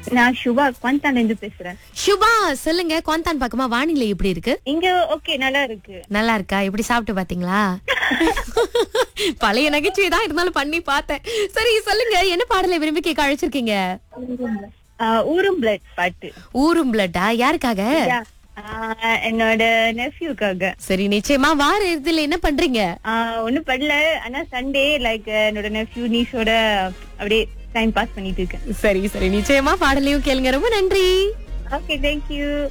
நான் சுபா குவாந்தால இருந்து பேசுறேன் சுபா சொல்லுங்க குவாந்தான் பக்கமா வானிலை எப்படி இருக்கு இங்க ஓகே நல்லா இருக்கு நல்லா இருக்கா எப்படி சாப்பிட்டு பாத்தீங்களா பழைய நகைச்சுவை தான் இருந்தாலும் பண்ணி பார்த்தேன் சரி சொல்லுங்க என்ன பாடலை விரும்பி கேட்க அழைச்சிருக்கீங்க ஆஹ் ஊரும் பிளட் பாட்டு ஊரும் பிளட்டா யாருக்காக Yeah. ஆஹ் என்னோட நெஃப்யூக்காக சரி நிச்சயமா வார இறுதியில என்ன பண்றீங்க ஒன்னும் பண்ணல ஆனா சண்டே லைக் என்னோட நெஃப்யூ நீஷோட அப்படியே டைம் பாஸ் பண்ணிட்டு இருக்கேன் சரி சரி நிச்சயமா பாடலையும் கேளுங்க ரொம்ப நன்றி ஓகே தேங்க்யூ